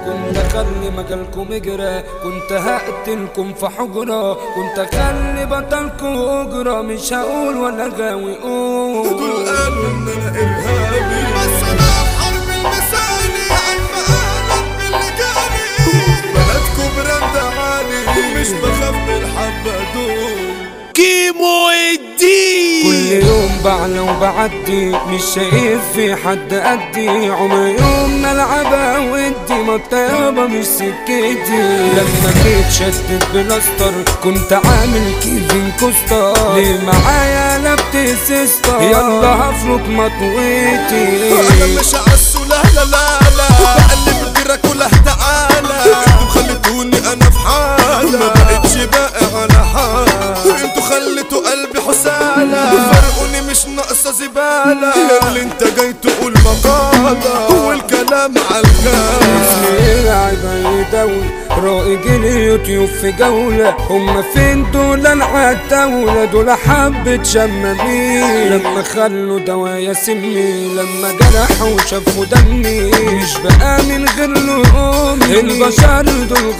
كنت اخلي مجالكم اجرى كنت هقتلكم في حجرة كنت اخلي بطلكم اجرى مش هقول ولا غاوي قول دول قالوا ان انا ارهابي بس انا في حرب المثالي عارف انا باللي جالي بلدكم براند عالي مش بخاف من الحبة دول كيمو الدين كل يوم بعلى وبعدي مش شايف في حد قدي عمر يوم نلعبها ودي ما الطيابة مش سكتي لما جيت شدت بلاستر كنت عامل كيفين كوستر ليه معايا لبت سيستر يلا هفرك مطويتي انا مش عسو لا لا لا لا بقلب دراكولا تعالى انتوا خليتوني انا في حالة ما بقتش باقي على حال انتوا خليتوا قلبي حسالة فرقوني مش ناقصة زبالة اللي انت جاي تقول مقالة والكلام عالجال اسمي عيب دولة رائج اليوتيوب في جولة هما فين دول العتاولة دول حبة شمامين لما خلوا دوايا سمي لما جرحوا وشافوا دمي مش بقى من غير لقوم البشر دول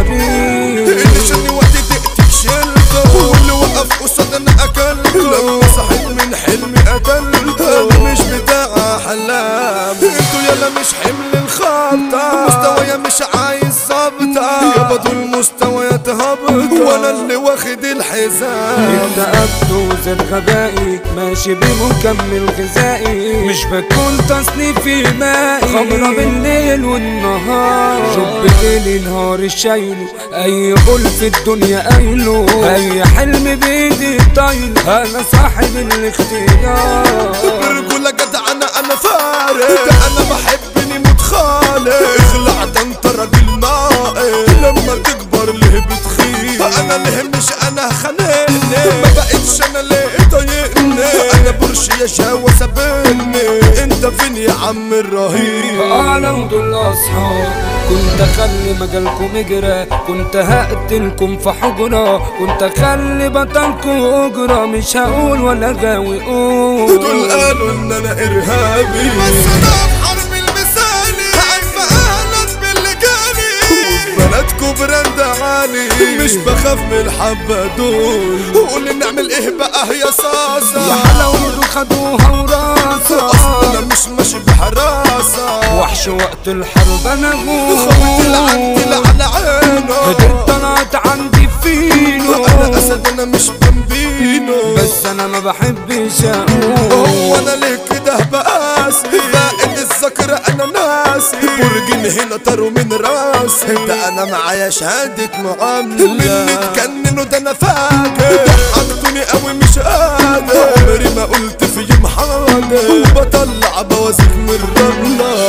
غدارين اللي شاني وقت دقتك شلته واللي وقف قصاد انا اكلته لما صحيت من حلمي قتلته انا مش بتاع احلام انتوا يلا مش حمل الخطة مستوايا مش عايز ظابطة يابا دول مستويات هابطة وانا اللي واخد الحزام اكتئبت وزاد غبائي ماشي بمكمل غذائي مش بكون تصنيفي مائي خمرة بالليل والنهار شب ليلي نهار شايله اي قول في الدنيا قايله اي حلم بايدي طايل انا صاحب الاختيار برجولة جدع انا انا فارق ده انا بحبني متخالق اخلع ده انت راجل ناقص لما تكبر ليه بتخيل انا ليه مش انا خانقني ما بقتش انا ليه طايقني انا برش يا شاوة سابقني انت فين يا عم الرهيب اعلم دول اصحاب كنت اخلي مجالكم اجرى كنت هقتلكم في حجرة كنت اخلي بطلكم اجرى مش هقول ولا غاوي قول دول قالوا ان انا ارهابي بس انا في حرب المثالي عارفه اهلا باللي جالي بلدكم براند عالي مش بخاف من الحبة دول قول نعمل ايه بقى يا يا صاصة حلاوة خدوها وراسة اصل انا مش ماشي بحراسة وحش وقت الحرب انا خوت العنتل غول على عينه هديت طلعت عندي فينو انا اسد انا مش بمبينو بس انا ما بحبش هو اقول انا ليه كده بقاسي فاقد الذاكرة انا ناسي برجين هنا طاروا من راسي ده انا معايا شهادة معاملة مني تكننوا ده انا فاكر ضحكتوني قوي مش قادر عمري ما قلت في يوم حاضر وبطلع بوازيك من الرملة